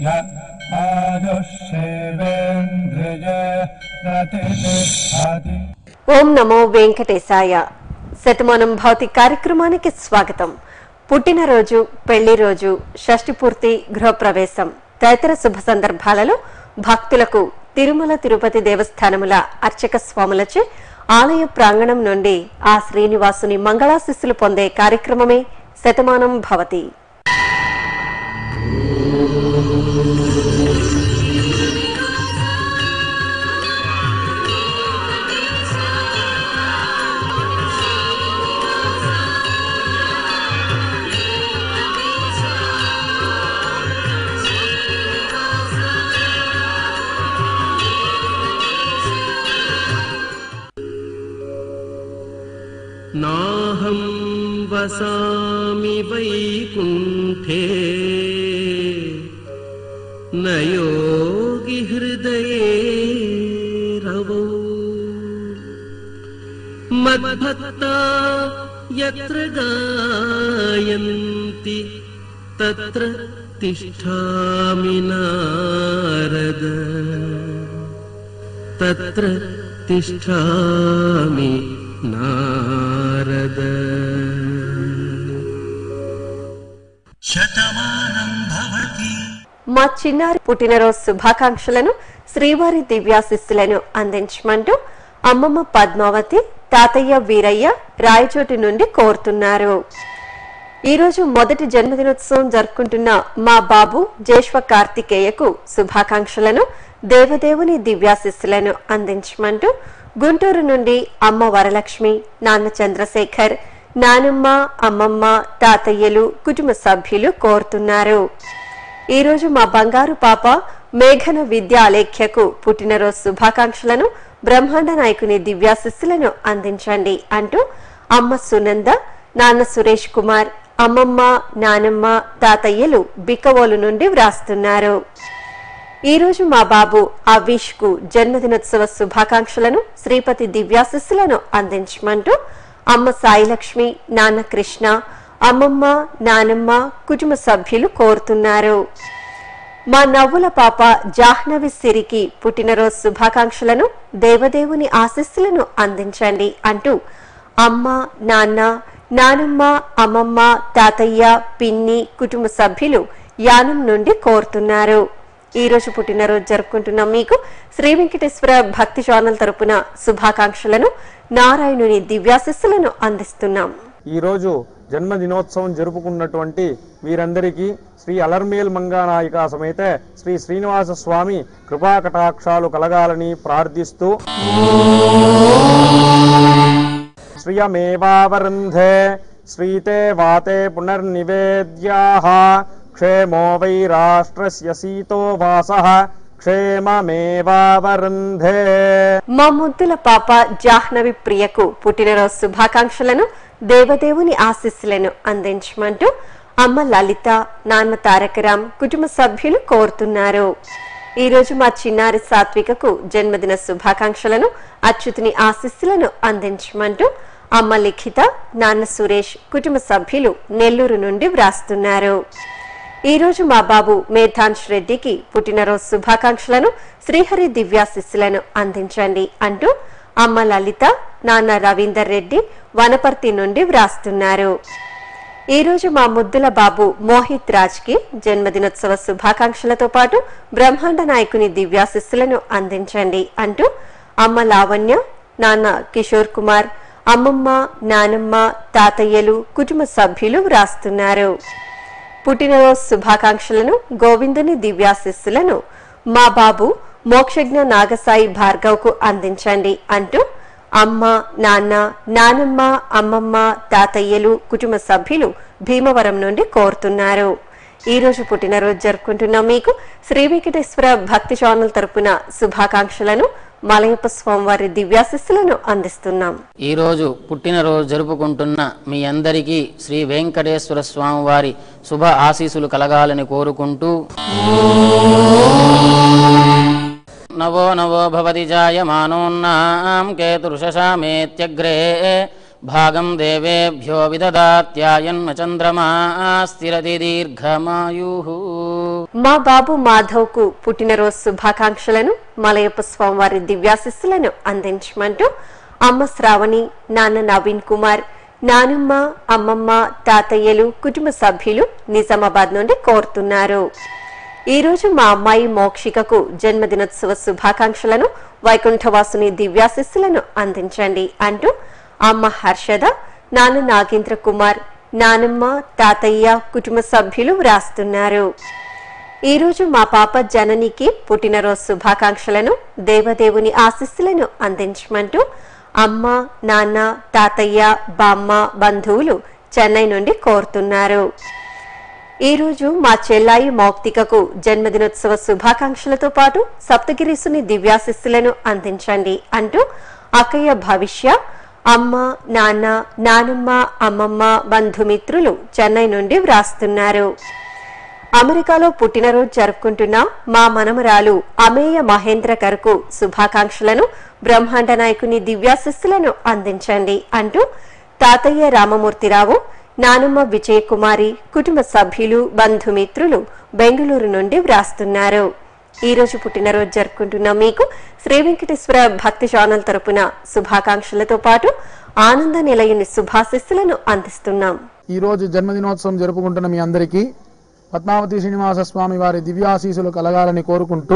धिय आयुष्येवेन्द्रिय प्रतिष्ठति ఓం నమో వెంకటేశాయ శతమానం భౌతిక కార్యక్రమానికి స్వాగతం పుట్టినరోజు పెళ్లి రోజు షష్ఠి పూర్తి గృహప్రవేశం తదితర శుభ సందర్భాలలో భక్తులకు తిరుమల తిరుపతి దేవస్థానముల అర్చక స్వాములచే ఆలయ ప్రాంగణం నుండి ఆ శ్రీనివాసుని మంగళాశిస్సులు పొందే కార్యక్రమమే శతమానం భవతి नाहं वसामि वैकुण्ठे न योगि हृदये रवौ मद्भक्ता यत्र गायन्ति तत्र तिष्ठामि नारद तत्र तिष्ठामि नारद మా చిన్నారి పుట్టినరోజు శుభాకాంక్షలను శ్రీవారి దివ్యాశిస్సులను అందించమంటూ అమ్మమ్మ పద్మావతి తాతయ్య వీరయ్య రాయచోటి నుండి కోరుతున్నారు ఈ రోజు మొదటి జన్మదినోత్సవం జరుపుకుంటున్న మా బాబు జేష్వ కార్తికేయకు శుభాకాంక్షలను దేవదేవుని దివ్యాశిస్సులను అందించమంటూ గుంటూరు నుండి అమ్మ వరలక్ష్మి నాన్న చంద్రశేఖర్ నానమ్మ అమ్మమ్మ తాతయ్యలు కుటుంబ సభ్యులు కోరుతున్నారు ఈ రోజు మా బంగారు పాప మేఘన విద్యాలేఖ్యకు పుట్టినరోజు శుభాకాంక్షలను బ్రహ్మాండ నాయకుని దివ్యాశిస్సులను అందించండి అంటూ అమ్మ సునంద నాన్న సురేష్ కుమార్ అమ్మమ్మ నానమ్మ తాతయ్యలు బిక్కవోలు నుండి వ్రాస్తున్నారు ఈ రోజు మా బాబు అవిష్ కు జన్మదినోత్సవ శుభాకాంక్షలను శ్రీపతి దివ్యాశిస్సులను అందించమంటూ అమ్మ సాయిలక్ష్మి నాన్న కృష్ణ అమ్మమ్మ నానమ్మ కుటుంబ సభ్యులు కోరుతున్నారు మా నవ్వుల పాప జాహ్నవి సిరికి పుట్టినరోజు శుభాకాంక్షలను దేవదేవుని ఆశీస్సులను అందించండి అంటూ అమ్మ నాన్న నానమ్మ అమ్మమ్మ తాతయ్య పిన్ని కుటుంబ సభ్యులు యానం నుండి కోరుతున్నారు ఈ రోజు పుట్టినరోజు జరుపుకుంటున్న మీకు శ్రీ వెంకటేశ్వర భక్తి ఛానల్ తరపున శుభాకాంక్షలను నారాయణుని దివ్యాశిస్సులను అందిస్తున్నాం ఈరోజు జన్మదినోత్సవం జరుపుకున్నటువంటి వీరందరికీ శ్రీ అలర్మేల్ మంగానాయిక సమేత శ్రీ శ్రీనివాస స్వామి కృపా కటాక్షాలు కలగాలని ప్రార్థిస్తూ శ్రియమేవావరుంధే శ్రీతే వాతే పునర్నివేద్యాః క్షేమో వై రాష్ట్రస్య సీతో వాసః క్షేమమేవావరుంధే మా ముద్దుల పాప జాహ్నవి ప్రియకు పుట్టినరోజు శుభాకాంక్షలను దేవదేవుని ఆశీస్సులను అందించమంటూ అమ్మ లలిత నాన్న తారకరాం కుటుంబ సభ్యులు కోరుతున్నారు ఈ రోజు మా చిన్నారి సాత్వికకు జన్మదిన శుభాకాంక్షలను అచ్యుతుని ఆశీస్సులను అందించమంటూ అమ్మ లిఖిత నాన్న సురేష్ కుటుంబ సభ్యులు నెల్లూరు నుండి వ్రాస్తున్నారు ఈ రోజు మా బాబు మేధాంశ్ రెడ్డికి పుట్టినరోజు శుభాకాంక్షలను శ్రీహరి దివ్యాశిస్సులను అందించండి అంటూ అమ్మ లలిత నాన్న రవీందర్ రెడ్డి వనపర్తి నుండి వ్రాస్తున్నారు ఈ రోజు మా ముద్దుల బాబు మోహిత్ రాజ్ కి జన్మదినోత్సవ శుభాకాంక్షలతో పాటు బ్రహ్మాండ నాయకుని దివ్యాశిస్సులను అందించండి అంటూ అమ్మ లావణ్య నాన్న కిషోర్ కుమార్ అమ్మమ్మ నానమ్మ తాతయ్యలు కుటుంబ సభ్యులు వ్రాస్తున్నారు పుట్టినరోజు శుభాకాంక్షలను గోవిందుని దివ్యాశిస్సులను మా బాబు మోక్షజ్ఞ నాగసాయి భార్గవ్కు అందించండి అంటూ అమ్మ నాన్న నానమ్మ అమ్మమ్మ తాతయ్యలు కుటుంబ సభ్యులు భీమవరం నుండి కోరుతున్నారు ఈ రోజు పుట్టినరోజు జరుపుకుంటున్న మీకు శ్రీ వెంకటేశ్వర భక్తి ఛానల్ తరపున శుభాకాంక్షలను మలయప్ప స్వామివారి దివ్యాశిస్సులను అందిస్తున్నాం ఈరోజు పుట్టినరోజు జరుపుకుంటున్న మీ అందరికీ శ్రీ వెంకటేశ్వర స్వామి వారి శుభ ఆశీస్సులు కలగాలని కోరుకుంటూ నవో నవో భవతి జాయమానోన్నాం కేతుర్షశామేత్యగ్రే భాగం దేవేభ్యో విదదాత్యాయన్మ చంద్రమా స్థిరతి దీర్ఘమాయు మా బాబు మాధవ్ కు పుట్టినరోజు శుభాకాంక్షలను మలయప్ప స్వామివారి దివ్యాశిస్సులను అందించమంటూ అమ్మ శ్రావణి నాన్న నవీన్ కుమార్ నానమ్మ అమ్మమ్మ తాతయ్యలు కుటుంబ సభ్యులు నిజామాబాద్ నుండి కోరుతున్నారు ఈ రోజు మా అమ్మాయి మోక్షికకు జన్మదినోత్సవ శుభాకాంక్షలను వైకుంఠవాసుని దివ్యాశిస్సులను అందించండి అంటూ అమ్మ హర్షద నాన్న నాగేంద్ర కుమార్ నానమ్మ తాతయ్య కుటుంబ సభ్యులు వ్రాస్తున్నారు ఈ రోజు మా పాప జననికి పుట్టినరోజు శుభాకాంక్షలను దేవదేవుని ఆశీస్సులను అందించమంటూ అమ్మ నాన్న తాతయ్య బామ్మ బంధువులు చెన్నై నుండి కోరుతున్నారు ఈ రోజు మా చెల్లాయి మౌక్తికకు జన్మదినోత్సవ శుభాకాంక్షలతో పాటు సప్తగిరీసుని దివ్యాశిస్సులను అందించండి అంటూ అక్కయ్య భవిష్య అమ్మ నాన్న నానమ్మ అమ్మమ్మ బంధుమిత్రులు చెన్నై నుండి వ్రాస్తున్నారు అమెరికాలో పుట్టినరోజు జరుపుకుంటున్న మా మనమరాలు అమేయ మహేంద్ర కరకు శుభాకాంక్షలను బ్రహ్మాండ నాయకుని దివ్యాశిస్సులను అందించండి అంటూ తాతయ్య రామమూర్తిరావు నానమ్మ విజయకుమారి కుటుంబ సభ్యులు బంధుమిత్రులు బెంగళూరు నుండి వ్రాస్తున్నారు ఈ రోజు పుట్టినరోజు జరుపుకుంటున్న మీకు శ్రీ వెంకటేశ్వర భక్తి ఛానల్ తరపున శుభాకాంక్షలతో పాటు ఆనంద నిలయని శుభాశిస్సులను అందిస్తున్నాం ఈ రోజు జన్మదినోత్సవం జరుపుకుంటున్న మీ అందరికీ పద్మావతి శ్రీనివాస స్వామి వారి దివ్యాశీసులు కలగాలని కోరుకుంటూ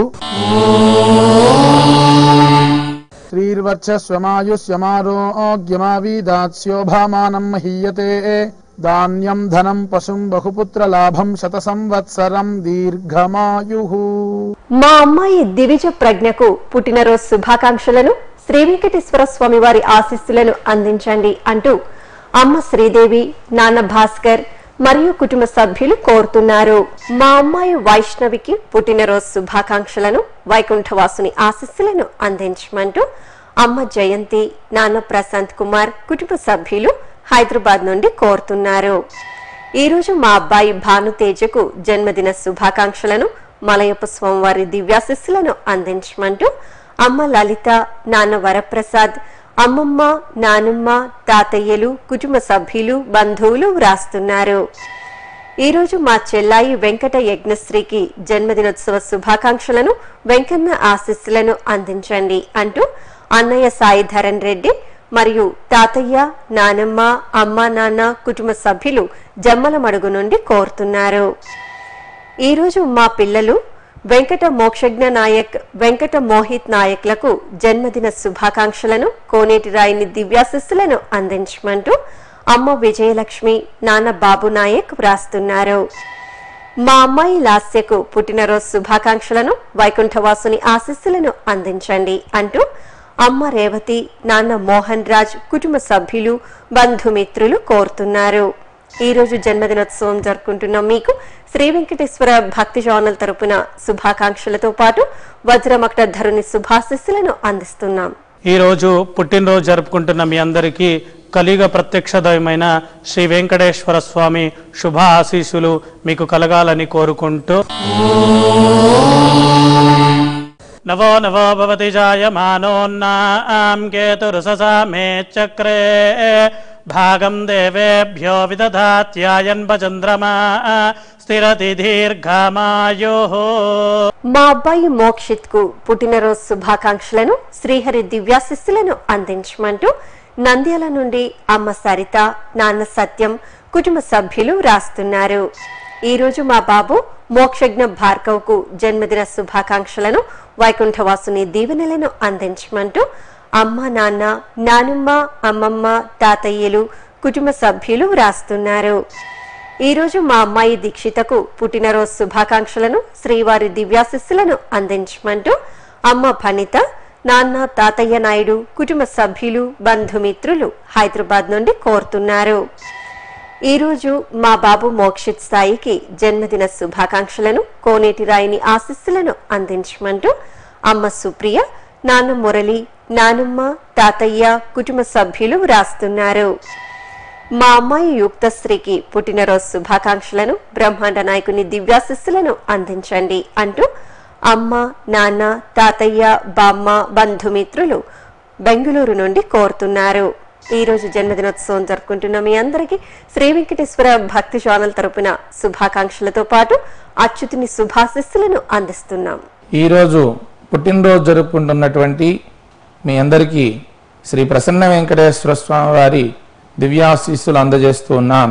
శ్రీర్వర్చస్వమాయుష్యమారోగ్యమావీదాస్యోభామానం మహీయతే ధాన్యం ధనం పశుం బహుపుత్ర లాభం శత సంవత్సరం దీర్ఘమాయు మా అమ్మాయి దివిజ ప్రజ్ఞకు పుట్టినరోజు శుభాకాంక్షలను శ్రీ వెంకటేశ్వర స్వామి వారి ఆశీస్సులను అందించండి అంటూ అమ్మ శ్రీదేవి నాన్న భాస్కర్ మరియు కుటుంబ సభ్యులు కోరుతున్నారు మా అమ్మాయి వైష్ణవికి పుట్టినరోజు శుభాకాంక్షలను వైకుంఠవాసుని ఆశీస్సులను అందించమంటూ అమ్మ జయంతి నాన్న ప్రశాంత్ కుమార్ కుటుంబ సభ్యులు హైదరాబాద్ నుండి కోరుతున్నారు ఈ రోజు మా అబ్బాయి భానుతేజకు జన్మదిన శుభాకాంక్షలను మలయప్ప స్వామివారి దివ్యాశిస్సులను అందించమంటూ అమ్మ లలిత నాన్న వరప్రసాద్ అమ్మమ్మ నానమ్మ తాతయ్యలు కుటుంబ సభ్యులు బంధువులు వ్రాస్తున్నారు ఈ రోజు మా చెల్లాయి వెంకట యజ్ఞశ్రీకి జన్మదినోత్సవ శుభాకాంక్షలను వెంకన్న ఆశీస్సులను అందించండి అంటూ అన్నయ్య సాయిధరన్ రెడ్డి మరియు తాతయ్య నానమ్మ అమ్మ నాన్న కుటుంబ సభ్యులు జమ్మల మడుగు నుండి కోరుతున్నారు ఈ రోజు మా పిల్లలు వెంకట మోక్షజ్ఞ నాయక్ వెంకట మోహిత్ నాయక్లకు జన్మదిన శుభాకాంక్షలను కోనేటి రాయిని దివ్యాశిస్సులను అందించమంటూ అమ్మ విజయలక్ష్మి నాన్న బాబు నాయక్ వ్రాస్తున్నారు మా అమ్మాయి లాస్యకు పుట్టినరోజు శుభాకాంక్షలను వైకుంఠవాసుని ఆశీస్సులను అందించండి అంటూ అమ్మ రేవతి నాన్న మోహన్ రాజ్ కుటుంబ సభ్యులు బంధుమిత్రులు కోరుతున్నారు ఈ రోజు జన్మదినోత్సవం జరుపుకుంటున్న మీకు శ్రీ వెంకటేశ్వర భక్తి ఛానల్ తరపున శుభాకాంక్షలతో పాటు వజ్రమక్ట ధరుని శుభాశిస్సులను అందిస్తున్నాం ఈ రోజు పుట్టినరోజు జరుపుకుంటున్న మీ అందరికీ కలియుగ ప్రత్యక్ష దైవమైన శ్రీ వెంకటేశ్వర స్వామి శుభ ఆశీస్సులు మీకు కలగాలని కోరుకుంటూ నవో నవో భవతి జాయమానోన్నాం కేతురుససా మే చక్రే భాగం దేవేభ్యో విదధాత్యాయన్వ చంద్రమా స్థిరతి దీర్ఘమాయో మా అబ్బాయి మోక్షిత్ కు పుట్టినరోజు శుభాకాంక్షలను శ్రీహరి దివ్యాశిస్సులను అందించమంటూ నంద్యాల నుండి అమ్మ సరిత నాన్న సత్యం కుటుంబ సభ్యులు రాస్తున్నారు ఈ రోజు మా బాబు మోక్షజ్ఞ భార్గవ్ కు జన్మదిన శుభాకాంక్షలను వైకుంఠవాసుని దీవెనలను అందించమంటూ అమ్మ నాన్న నానమ్మ అమ్మమ్మ తాతయ్యలు కుటుంబ సభ్యులు వ్రాస్తున్నారు ఈ రోజు మా అమ్మాయి దీక్షితకు పుట్టినరోజు శుభాకాంక్షలను శ్రీవారి దివ్యాశిస్సులను అందించమంటూ అమ్మ ఫణిత నాన్న తాతయ్య నాయుడు కుటుంబ సభ్యులు బంధుమిత్రులు హైదరాబాద్ నుండి కోరుతున్నారు ఈ రోజు మా బాబు మోక్షిత్ స్థాయికి జన్మదిన శుభాకాంక్షలను కోనేటి రాయిని ఆశీస్సులను అందించమంటూ అమ్మ సుప్రియ నాన్న మురళి నానమ్మ తాతయ్య కుటుంబ సభ్యులు వ్రాస్తున్నారు మా అమ్మాయి యుక్తశ్రీకి పుట్టినరోజు శుభాకాంక్షలను బ్రహ్మాండ నాయకుని దివ్యాశిస్సులను అందించండి అంటూ అమ్మ నాన్న తాతయ్య బామ్మ బంధుమిత్రులు బెంగళూరు నుండి కోరుతున్నారు ఈ రోజు జన్మదినోత్సవం జరుపుకుంటున్న మీ అందరికీ శ్రీ వెంకటేశ్వర భక్తి ఛానల్ తరపున శుభాకాంక్షలతో పాటు అచ్యుతుని శుభాశిస్సులను అందిస్తున్నాం ఈరోజు పుట్టినరోజు జరుపుకుంటున్నటువంటి మీ అందరికీ శ్రీ ప్రసన్న వెంకటేశ్వర స్వామి వారి దివ్యాశీస్సులు అందజేస్తూ ఉన్నాం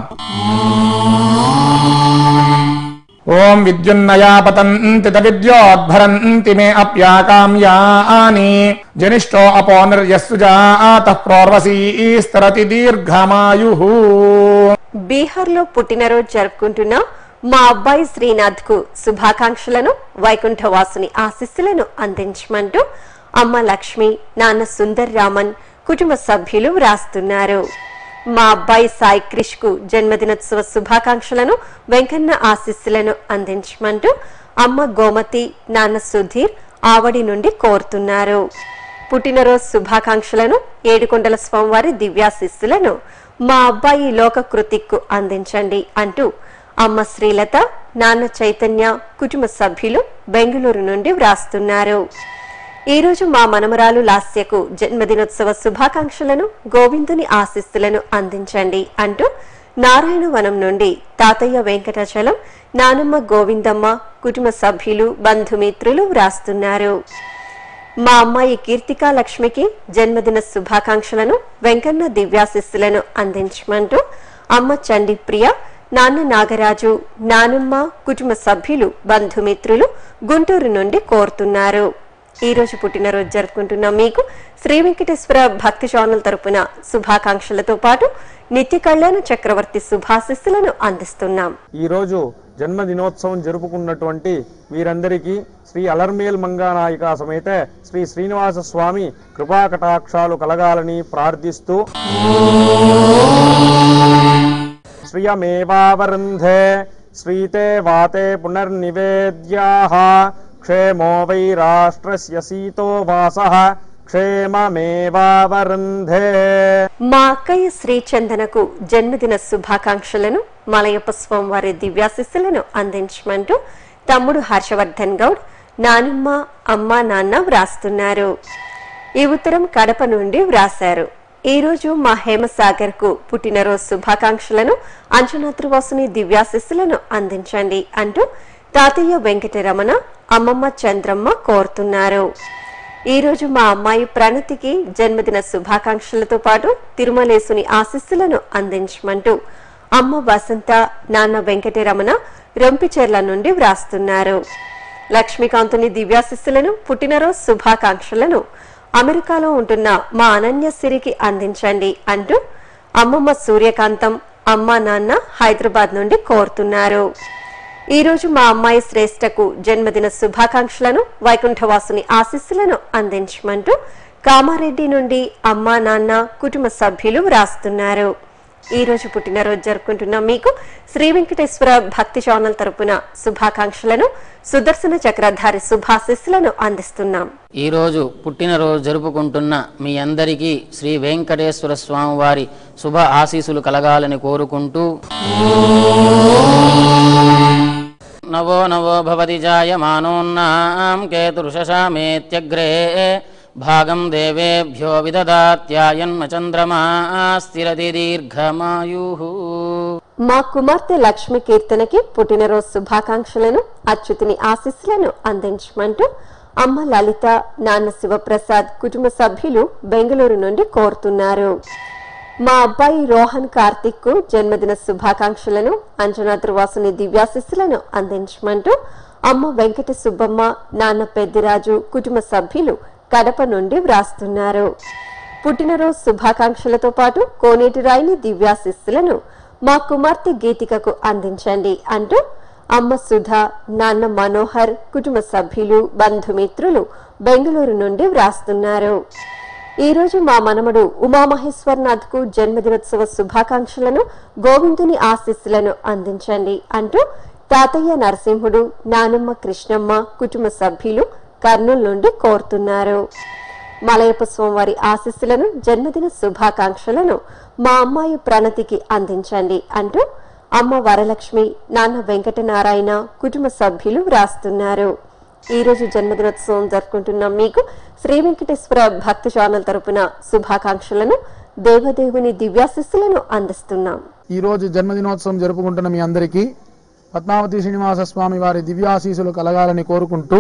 ఓం విద్యున్నయా పతంతి విద్యోద్భరంతి మే అప్యాకామ్యాని జనిష్టో అపో నిర్యస్సు జాత ప్రోర్వసీస్తరతి దీర్ఘమాయు బీహార్ లో పుట్టినరోజు జరుపుకుంటున్న మా అబ్బాయి శ్రీనాథ్ కు శుభాకాంక్షలను వైకుంఠవాసుని ఆశీస్సులను అందించమంటూ అమ్మ లక్ష్మి నాన్న సుందర్ రామన్ కుటుంబ సభ్యులు వ్రాస్తున్నారు మా అబ్బాయి సాయి క్రిష్ కు జన్మదినోత్సవ శుభాకాంక్షలను వెంకన్న ఆశీస్సులను అందించమంటూ అమ్మ గోమతి నాన్న సుధీర్ ఆవడి నుండి కోరుతున్నారు పుట్టినరోజు శుభాకాంక్షలను ఏడుకొండల స్వామివారి దివ్యాశిస్సులను మా అబ్బాయి లోక కృతిక్కు అందించండి అంటూ అమ్మ శ్రీలత నాన్న చైతన్య కుటుంబ సభ్యులు బెంగళూరు నుండి వ్రాస్తున్నారు ఈ రోజు మా మనమరాలు లాస్యకు జన్మదినోత్సవ శుభాకాంక్షలను గోవిందుని ఆశీస్సులను అందించండి అంటూ నారాయణవనం నుండి తాతయ్య వెంకటాచలం నానమ్మ గోవిందమ్మ కుటుంబ సభ్యులు బంధుమిత్రులు వ్రాస్తున్నారు మా అమ్మాయి కీర్తికా లక్ష్మికి జన్మదిన శుభాకాంక్షలను వెంకన్న దివ్యాశిస్సులను అందించమంటూ అమ్మ చండి ప్రియ నాన్న నాగరాజు నానమ్మ కుటుంబ సభ్యులు బంధుమిత్రులు గుంటూరు నుండి కోరుతున్నారు ఈ రోజు పుట్టినరోజు జరుపుకుంటున్న మీకు శ్రీ వెంకటేశ్వర భక్తి ఛానల్ తరపున శుభాకాంక్షలతో పాటు నిత్య కళ్యాణ చక్రవర్తి శుభాశిస్సులను అందిస్తున్నాం ఈ రోజు జన్మదినోత్సవం జరుపుకున్నటువంటి వీరందరికీ శ్రీ అలర్మేల్ మంగానాయిక సమేత శ్రీ శ్రీనివాస స్వామి కృపాకటాక్షాలు కలగాలని ప్రార్థిస్తూ శ్రియమేవావరుంధే శ్రీతే వాతే పునర్నివేద్యాః క్షేమో వై రాష్ట్రస్య సీతో వాసః క్షేమమేవావరుంధే మా అక్కయ్య శ్రీచందనకు జన్మదిన శుభాకాంక్షలను మలయప్ప స్వామివారి దివ్యాశిస్సులను అందించమంటూ తమ్ముడు హర్షవర్ధన్ గౌడ్ నానమ్మ అమ్మ నాన్న వ్రాస్తున్నారు ఈ ఉత్తరం కడప నుండి వ్రాశారు ఈ రోజు మా హేమసాగర్ కు పుట్టినరోజు శుభాకాంక్షలను అంజనాద్రివాసుని దివ్యాశిస్సులను అందించండి అంటూ తాతయ్య వెంకటరమణ అమ్మమ్మ చంద్రమ్మ కోరుతున్నారు ఈ రోజు మా అమ్మాయి ప్రణతికి జన్మదిన శుభాకాంక్షలతో పాటు తిరుమలేసుని ఆశీస్సులను అందించమంటూ అమ్మ వసంత నాన్న వెంకటరమణ రొంపిచెర్ల నుండి వ్రాస్తున్నారు లక్ష్మీకాంతుని దివ్యాశిస్సులను పుట్టినరోజు శుభాకాంక్షలను అమెరికాలో ఉంటున్న మా అనన్య సిరికి అందించండి అంటూ అమ్మమ్మ సూర్యకాంతం అమ్మ నాన్న హైదరాబాద్ నుండి కోరుతున్నారు ఈ రోజు మా అమ్మాయి శ్రేష్టకు జన్మదిన శుభాకాంక్షలను వైకుంఠవాసుని ఆశీస్సులను అందించమంటూ కామారెడ్డి నుండి అమ్మా నాన్న కుటుంబ సభ్యులు వ్రాస్తున్నారు ఈ రోజు పుట్టినరోజు జరుపుకుంటున్న మీకు శ్రీ వెంకటేశ్వర భక్తి ఛానల్ తరపున శుభాకాంక్షలను సుదర్శన చక్రధారి శుభాశీస్సులను అందిస్తున్నాం ఈ రోజు పుట్టినరోజు జరుపుకుంటున్న మీ అందరికీ శ్రీ వెంకటేశ్వర స్వామి వారి శుభ ఆశీస్సులు కలగాలని కోరుకుంటూ నవో నవో భవతి జాయమానోన్నాం కేతుర్షశామేత్యగ్రే భాగం దేవేభ్యో విదదాత్యాయన్మ చంద్రమా స్థిరతి దీర్ఘమాయు మా కుమార్తె లక్ష్మి కీర్తనకి పుట్టినరోజు శుభాకాంక్షలను అచ్యుతుని ఆశీస్సులను అందించమంటూ అమ్మ లలిత నాన్న శివప్రసాద్ కుటుంబ సభ్యులు బెంగళూరు నుండి కోరుతున్నారు మా అబ్బాయి రోహన్ కార్తిక్ కు జన్మదిన శుభాకాంక్షలను అంజనా ధ్రువాసుని దివ్యాశిస్సులను అందించమంటూ అమ్మ వెంకట సుబ్బమ్మ నాన్న పెద్దిరాజు కుటుంబ సభ్యులు కడప నుండి వ్రాస్తున్నారు పుట్టినరోజు శుభాకాంక్షలతో పాటు కోనేటి రాయిని దివ్యాశిస్సులను మా కుమార్తె గీతికకు అందించండి అంటూ అమ్మ సుధా నాన్న మనోహర్ కుటుంబ సభ్యులు బంధుమిత్రులు బెంగళూరు నుండి వ్రాస్తున్నారు ఈ రోజు మా మనమడు ఉమామహేశ్వర్నాథ్ కు జన్మదినోత్సవ శుభాకాంక్షలను గోవిందుని ఆశీస్సులను అందించండి అంటూ తాతయ్య నరసింహుడు నానమ్మ కృష్ణమ్మ కుటుంబ సభ్యులు కర్నూలు నుండి కోరుతున్నారు మలయప్ప స్వామివారి ఆశీస్సులను జన్మదిన శుభాకాంక్షలను మా అమ్మాయి ప్రణతికి అందించండి అంటూ అమ్మ వరలక్ష్మి నాన్న వెంకటనారాయణ కుటుంబ సభ్యులు వ్రాస్తున్నారు ఈ రోజు జన్మదినోత్సవం జరుపుకుంటున్న మీకు శ్రీ వెంకటేశ్వర భక్తి ఛానల్ తరపున శుభాకాంక్షలను దేవదేవుని దివ్యాశిస్సులను అందిస్తున్నాం ఈ రోజు జన్మదినోత్సవం జరుపుకుంటున్న మీ అందరికీ పద్మావతి శ్రీనివాస స్వామి వారి దివ్యాశీసులు కలగాలని కోరుకుంటూ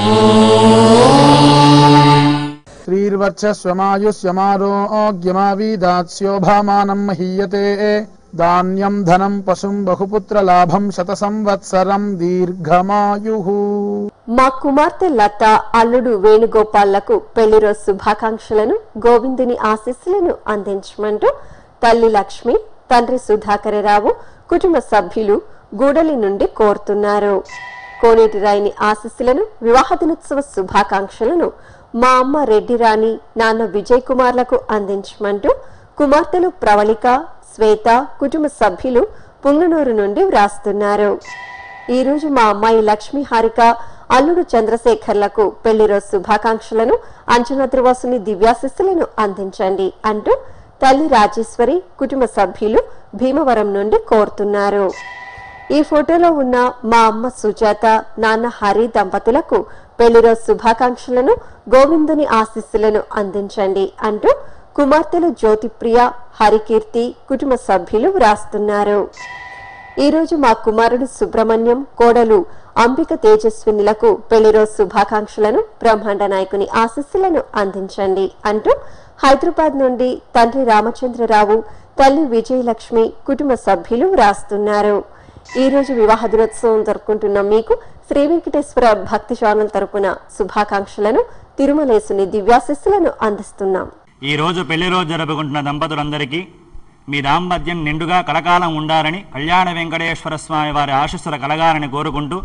శ్రీర్వర్చస్వమాయుష్యమారోగ్యమావీదాస్యోభామానం మహీయతే ధాన్యం ధనం పశుం బహుపుత్ర లాభం శత సంవత్సరం దీర్ఘమాయు మా కుమార్తె లత అల్లుడు వేణుగోపాల్లకు పెళ్లి రోజు శుభాకాంక్షలను గోవిందుని ఆశీస్సులను అందించమంటూ తల్లి లక్ష్మి తండ్రి సుధాకరరావు కుటుంబ సభ్యులు గూడలి నుండి కోరుతున్నారు కోనేటి రాయిని ఆశీస్సులను వివాహ దినోత్సవ శుభాకాంక్షలను మా అమ్మ రెడ్డి రాణి నాన్న విజయ్ కుమార్లకు అందించమంటూ కుమార్తెలు ప్రవళిక శ్వేత కుటుంబ సభ్యులు పుంగనూరు నుండి వ్రాస్తున్నారు ఈ రోజు మా అమ్మాయి లక్ష్మీ హారిక అల్లుడు చంద్రశేఖర్లకు పెళ్లి రోజు శుభాకాంక్షలను అంచనా త్రివాసుని దివ్యాశిస్సులను అందించండి అంటూ తల్లి రాజేశ్వరి కుటుంబ సభ్యులు భీమవరం నుండి కోరుతున్నారు ఈ ఫోటోలో ఉన్న మా అమ్మ సుజాత నాన్న హరి దంపతులకు పెళ్లి రోజు శుభాకాంక్షలను గోవిందుని ఆశీస్సులను అందించండి అంటూ కుమార్తెలు జ్యోతిప్రియ హరికీర్తి కుటుంబ సభ్యులు వ్రాస్తున్నారు ఈ రోజు మా కుమారుడు సుబ్రహ్మణ్యం కోడలు అంబిక తేజస్వినులకు పెళ్లి రోజు శుభాకాంక్షలను బ్రహ్మాండ నాయకుని ఆశీస్సులను అందించండి అంటూ హైదరాబాద్ నుండి తండ్రి రామచంద్రరావు తల్లి విజయలక్ష్మి కుటుంబ సభ్యులు వ్రాస్తున్నారు ఈ రోజు వివాహ దినోత్సవం జరుపుకుంటున్న మీకు శ్రీ వెంకటేశ్వర భక్తి ఛానల్ తరపున శుభాకాంక్షలను తిరుమలేసుని దివ్యాశిస్సులను అందిస్తున్నాం ఈ రోజు పెళ్లి రోజు జరుపుకుంటున్న దంపతులందరికీ మీ దాంపత్యం నిండుగా కలకాలం ఉండాలని కళ్యాణ వెంకటేశ్వర స్వామి వారి ఆశస్సుల కలగాలని కోరుకుంటూ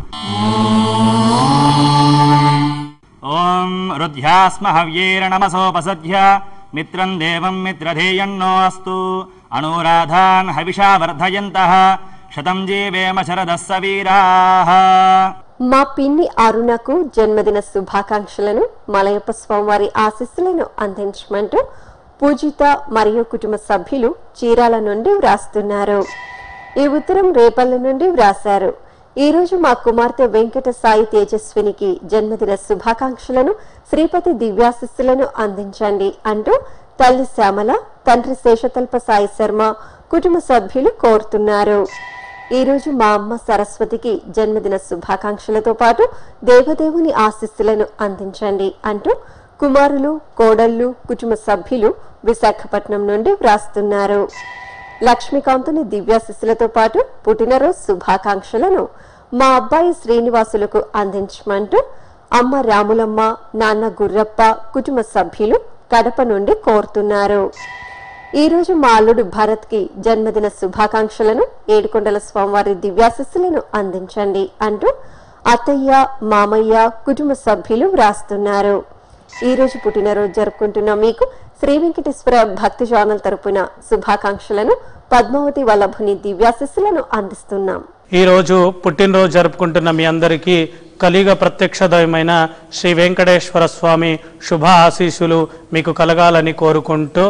ఓం రుధ్యాస్మ హవ్యేర నమసోపసధ్య మిత్రం దేవం మిత్రధేయన్నో అస్తు అనురాధాన్ హవిషా వర్ధయంత శతం జీవేమ శరదస్స వీరాః మా పిన్ని అరుణకు జన్మదిన శుభాకాంక్షలను మలయప్ప స్వామివారి ఆశీస్సులను అందించమంటూ పూజిత మరియు కుటుంబ సభ్యులు చీరాల నుండి వ్రాస్తున్నారు ఈ ఉత్తరం రేపల్ల నుండి వ్రాశారు ఈ రోజు మా కుమార్తె వెంకట సాయి తేజస్వినికి జన్మదిన శుభాకాంక్షలను శ్రీపతి దివ్యాశిస్సులను అందించండి అంటూ తల్లి శ్యామల తండ్రి శేషతల్ప సాయి శర్మ కుటుంబ సభ్యులు కోరుతున్నారు ఈ రోజు మా అమ్మ సరస్వతికి జన్మదిన శుభాకాంక్షలతో పాటు దేవదేవుని ఆశీస్సులను అందించండి అంటూ కుమారులు కోడళ్ళు కుటుంబ సభ్యులు విశాఖపట్నం నుండి వ్రాస్తున్నారు లక్ష్మీకాంతుని దివ్యాశిస్సులతో పాటు పుట్టినరోజు శుభాకాంక్షలను మా అబ్బాయి శ్రీనివాసులకు అందించమంటూ అమ్మ రాములమ్మ నాన్న గుర్రప్ప కుటుంబ సభ్యులు కడప నుండి కోరుతున్నారు ఈ రోజు మా అల్లుడు భరత్ కి జన్మదిన శుభాకాంక్షలను ఏడుకొండల స్వామివారి దివ్యాశిస్సులను అందించండి అంటూ అత్తయ్య మామయ్య కుటుంబ సభ్యులు వ్రాస్తున్నారు ఈ రోజు పుట్టినరోజు జరుపుకుంటున్న మీకు శ్రీ వెంకటేశ్వర భక్తి ఛానల్ తరపున శుభాకాంక్షలను పద్మావతి వల్లభుని దివ్యాశిస్సులను అందిస్తున్నాం ఈ రోజు పుట్టినరోజు జరుపుకుంటున్న మీ అందరికీ కలిగ ప్రత్యక్షదయమైన శ్రీ వెంకటేశ్వర స్వామి శుభ ఆశీస్సులు మీకు కలగాలని కోరుకుంటూ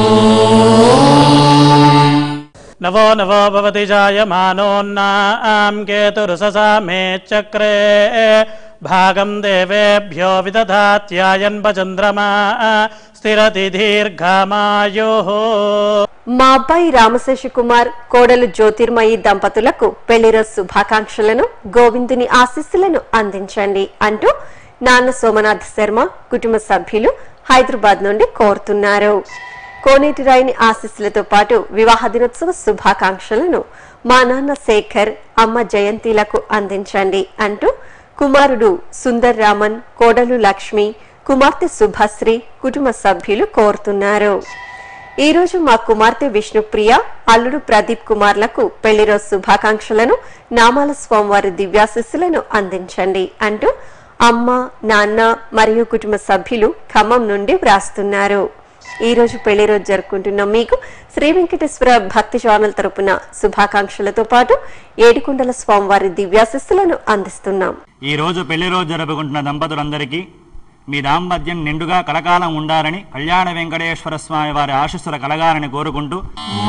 నవో నవో భవతి జాయమానోన్నాం కేతురుససా మే చక్రే భాగం దేవేభ్యో విదధాత్యాయన్ చంద్రమా స్థిరతి దీర్ఘమాయో మా అబ్బాయి రామశేష కుమార్ కోడలు జ్యోతిర్మయి దంపతులకు పెళ్లిరోజు శుభాకాంక్షలను గోవిందుని ఆశీస్సులను అందించండి అంటూ నాన్న సోమనాథ్ శర్మ కుటుంబ సభ్యులు హైదరాబాద్ నుండి కోరుతున్నారు కోనేటి రాయిని ఆశీస్సులతో పాటు వివాహ దినోత్సవ శుభాకాంక్షలను మా నాన్న శేఖర్ అమ్మ జయంతిలకు అందించండి అంటూ కుమారుడు సుందర్ రామన్ కోడలు లక్ష్మి కుమార్తె శుభశ్రీ కుటుంబ సభ్యులు కోరుతున్నారు ఈ రోజు మా కుమార్తె విష్ణుప్రియ అల్లుడు ప్రదీప్ కుమార్లకు పెళ్లిరోజు శుభాకాంక్షలను నామాల స్వామివారి దివ్యాశిస్సులను అందించండి అంటూ అమ్మ నాన్న మరియు కుటుంబ సభ్యులు ఖమ్మం నుండి వ్రాస్తున్నారు ఈ రోజు పెళ్లి రోజు జరుపుకుంటున్న మీకు శ్రీ వెంకటేశ్వర భక్తి ఛానల్ తరపున శుభాకాంక్షలతో పాటు ఏడుకొండల స్వామివారి దివ్యాశిస్సులను అందిస్తున్నాం ఈ రోజు పెళ్లి రోజు జరుపుకుంటున్న దంపతులందరికీ మీ దాంపత్యం నిండుగా కలకాలం ఉండాలని కళ్యాణ వెంకటేశ్వర స్వామి వారి ఆశస్సుల కలగాలని కోరుకుంటూ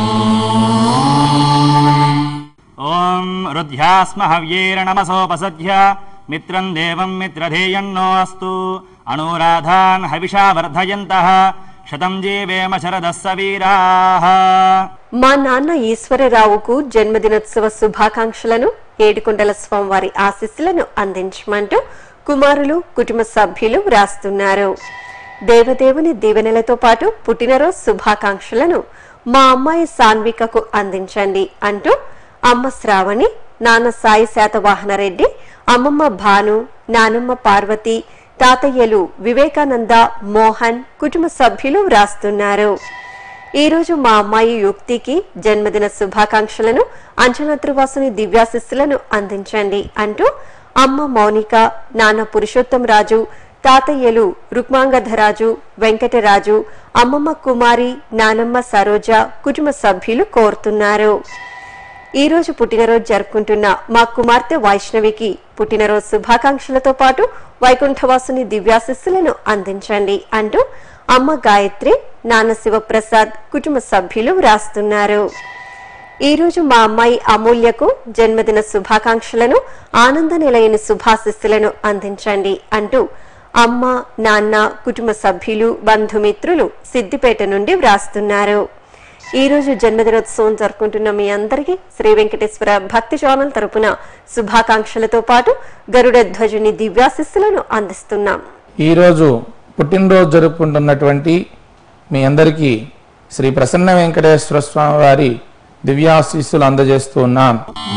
ఓం రుధ్యాస్మ హవ్యేర నమసోపసధ్య మిత్రం దేవం మిత్రధేయన్నో అస్తు అనురాధాన్ హవిషా వర్ధయంత శతం జీవేమ శరదస్స వీరాः మా నాన్న ఈశ్వరరావుకు జన్మదినోత్సవ శుభాకాంక్షలను ఏడుకొండల స్వామివారి ఆశీస్సులను అందించమంటూ కుమారులు కుటుంబ సభ్యులు వ్రాస్తున్నారు దేవదేవుని దీవెనలతో పాటు పుట్టినరోజు శుభాకాంక్షలను మా అమ్మాయి సాన్వికకు అందించండి అంటూ అమ్మ శ్రావణి నాన్న సాయి శాతవాహనరెడ్డి అమ్మమ్మ భాను నానమ్మ పార్వతి తాతయ్యలు వివేకానంద మోహన్ కుటుంబ సభ్యులు వ్రాస్తున్నారు ఈ రోజు మా అమ్మాయి యుక్తికి జన్మదిన శుభాకాంక్షలను అంచనత్రువాసుని దివ్యాశిస్సులను అందించండి అంటూ అమ్మ మౌనిక నాన్న పురుషోత్తం రాజు తాతయ్యలు రుక్మాంగధరాజు వెంకటరాజు అమ్మమ్మ కుమారి నానమ్మ సరోజ కుటుంబ సభ్యులు కోరుతున్నారు ఈ రోజు పుట్టినరోజు జరుపుకుంటున్న మా కుమార్తె వైష్ణవికి పుట్టినరోజు శుభాకాంక్షలతో పాటు వైకుంఠవాసుని దివ్యాశిస్సులను అందించండి అంటూ అమ్మ గాయత్రి నాన్న శివప్రసాద్ కుటుంబ సభ్యులు వ్రాస్తున్నారు ఈ రోజు మా అమ్మాయి అమూల్యకు జన్మదిన శుభాకాంక్షలను ఆనంద నిలయని శుభాశిస్సులను అందించండి అంటూ అమ్మ నాన్న కుటుంబ సభ్యులు బంధుమిత్రులు సిద్దిపేట నుండి వ్రాస్తున్నారు ఈ రోజు జన్మదినోత్సవం జరుపుకుంటున్న మీ అందరికీ శ్రీ వెంకటేశ్వర భక్తి ఛానల్ తరపున శుభాకాంక్షలతో పాటు గరుడ ధ్వజుని దివ్యాశిస్సులను అందిస్తున్నాం ఈరోజు పుట్టినరోజు జరుపుకుంటున్నటువంటి మీ అందరికీ శ్రీ ప్రసన్న వెంకటేశ్వర స్వామి వారి దివ్యాశీస్సులు అందజేస్తూ ఉన్నాం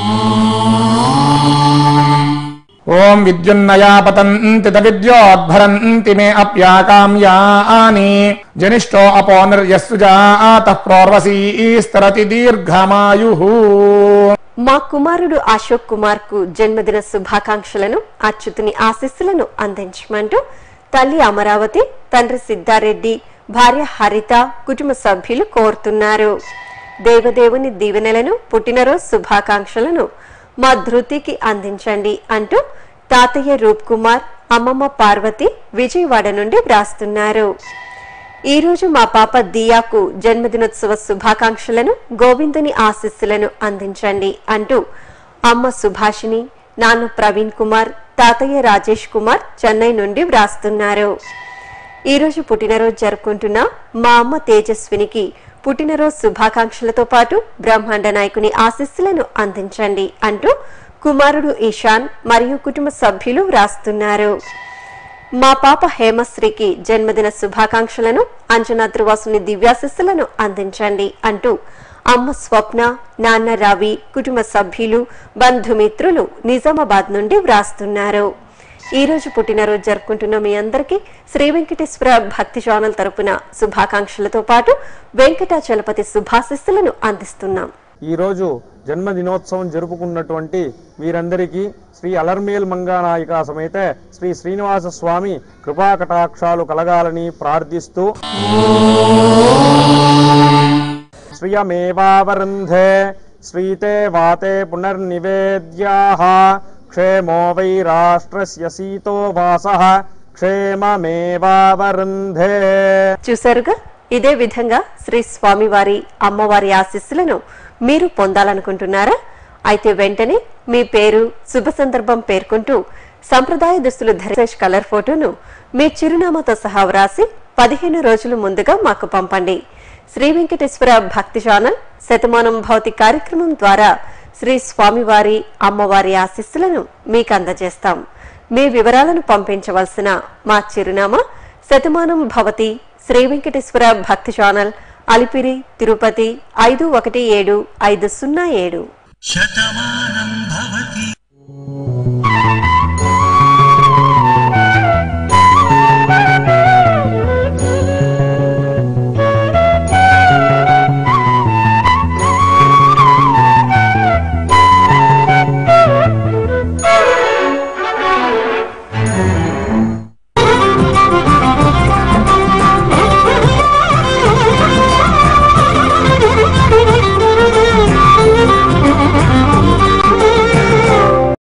ఓం విద్యున్నయా పతంతి విద్యోద్భరంతి మే అప్యాకామ్యాని జనిష్టో అపోనిర్యస్సుజాత ప్రోర్వసీస్తరతి దీర్ఘమాయు మా కుమారుడు అశోక్ కుమార్ కు జన్మదిన శుభాకాంక్షలను అచ్యుతుని ఆశీస్సులను అందించమంటూ తల్లి అమరావతి తండ్రి సిద్ధారెడ్డి భార్య హరిత కుటుంబ సభ్యులు కోరుతున్నారు దేవదేవుని దీవెనలను పుట్టినరోజు శుభాకాంక్షలను మా ధృతికి అందించండి అంటూ తాతయ్య రూప్ కుమార్ అమ్మమ్మ పార్వతి విజయవాడ నుండి వ్రాస్తున్నారు ఈ రోజు మా పాప దియాకు జన్మదినోత్సవ శుభాకాంక్షలను గోవిందుని ఆశీస్సులను అందించండి అంటూ అమ్మ సుభాషిణి నాన్న ప్రవీణ్ కుమార్ తాతయ్య రాజేష్ కుమార్ చెన్నై నుండి వ్రాస్తున్నారు ఈ రోజు పుట్టినరోజు జరుపుకుంటున్న మా అమ్మ తేజస్వినికి పుట్టినరోజు శుభాకాంక్షలతో పాటు బ్రహ్మాండ నాయకుని ఆశీస్సులను అందించండి అంటూ కుమారుడు ఈశాన్ మరియు కుటుంబ సభ్యులు వ్రాస్తున్నారు మా పాప హేమశ్రీకి జన్మదిన శుభాకాంక్షలను అంజనా త్రివాసుని దివ్యాశిస్సులను అందించండి అంటూ అమ్మ స్వప్న నాన్న రవి కుటుంబ సభ్యులు బంధుమిత్రులు నిజామాబాద్ నుండి వ్రాస్తున్నారు ఈ రోజు పుట్టినరోజు జరుపుకుంటున్న మీ అందరికీ శ్రీ వెంకటేశ్వర భక్తి ఛానల్ తరపున శుభాకాంక్షలతో పాటు వెంకటాచలపతి శుభాశిస్సులను అందిస్తున్నాం ఈరోజు జన్మదినోత్సవం జరుపుకున్నటువంటి వీరందరికీ శ్రీ అలర్మేల్ మంగానాయిక సమేత శ్రీ శ్రీనివాస స్వామి కృపాకటాక్షాలు కలగాలని ప్రార్థిస్తూ శ్రియమేవావరుంధే శ్రీతే వాతే పునర్నివేద్యాః క్షేమో వై రాష్ట్రస్య సీతో వాసః క్షేమమేవావరుంధే చూశారుగా ఇదే విధంగా శ్రీ స్వామివారి అమ్మవారి ఆశీస్సులను మీరు పొందాలనుకుంటున్నారా అయితే వెంటనే మీ పేరు శుభ సందర్భం పేర్కొంటూ సంప్రదాయ దుస్తులు ధరించే కలర్ ఫోటోను మీ చిరునామాతో సహా వ్రాసి పదిహేను రోజుల ముందుగా మాకు పంపండి శ్రీ వెంకటేశ్వర భక్తి ఛానల్ శతమానం భౌతి కార్యక్రమం ద్వారా శ్రీ స్వామివారి అమ్మవారి ఆశీస్సులను మీకు అందజేస్తాం మీ వివరాలను పంపించవలసిన మా చిరునామా శతమానం భవతి శ్రీ వెంకటేశ్వర భక్తి ఛానల్ అలిపిరి తిరుపతి ఐదు ఒకటి ఏడు ఐదు సున్నా ఏడు శతమానం భవతి